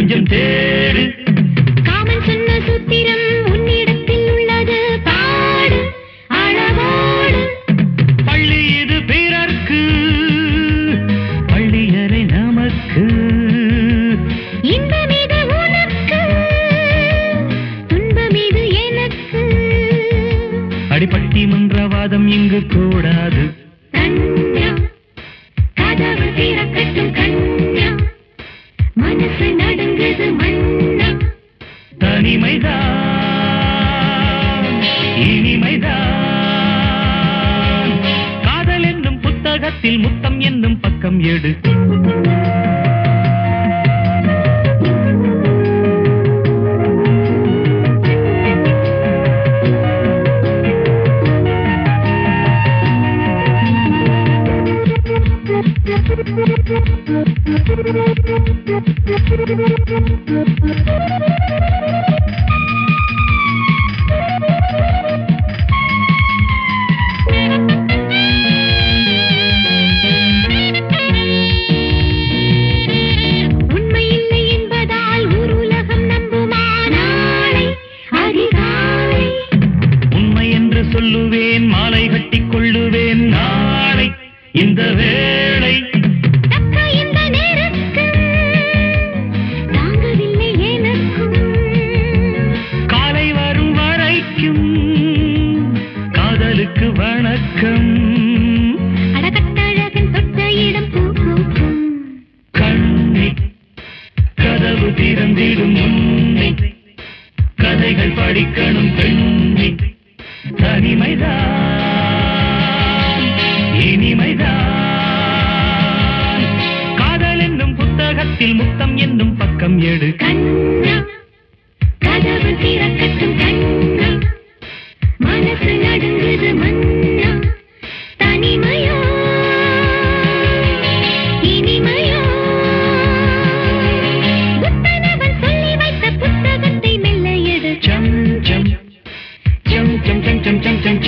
கொஞ்சம் தேடு காமன் சொன்ன சூத்திரம் உன்னிடத்தில் உள்ளது பாடு அளவோடு பள்ளி இது பிறர்க்கு பள்ளியறை நமக்கு இன்பம் இது உனக்கு துன்பம் இது எனக்கு அடிப்பட்டி மன்றவாதம் இங்கு கூடாது கண்ணா கதவு திறக்கட்டும் கண்ணா மனசு நடுங்குது மண்ணா தனிமைதான் இனிமைதான் காதல் என்னும் புத்தகத்தில் முத்தம் என்னும் பக்கம் எடு உண்மை இல்லை என்பதால் ஊருலகம் நம்புமா நாளை அதிகாலை உண்மை என்று சொல்லுவேன் மாலை கட்டிக் கொள்ளுவேன் நாளை இந்த வேளை தக்க இந்த நேரத்தில் தாங்கவில்லை எனக்கும் காலை வரும் வரைக்கும் காதலுக்கு வணக்கம் அடகட்டழகன் தொட்ட இடம் பூ பூக்கும் கண்ணி கதவு திறந்திடும் முன்னே கதைகள் படிக்கணும் பெண்ணி தனிமைதான் இனிமைதான் காதல் என்னும் புத்தகத்தில் முத்தம் என்னும் பக்கம் எடு கண்ணா கதவு திறக்கட்டும் கண்ணா மனசு நடுங்குது மன்னா தனிமையோ இனிமையோ புத்தனவன் சொல்லி வைத்த புத்தகத்தை மெல்ல எடு சம் சம் சம் சம் சம் சம் சம் சம்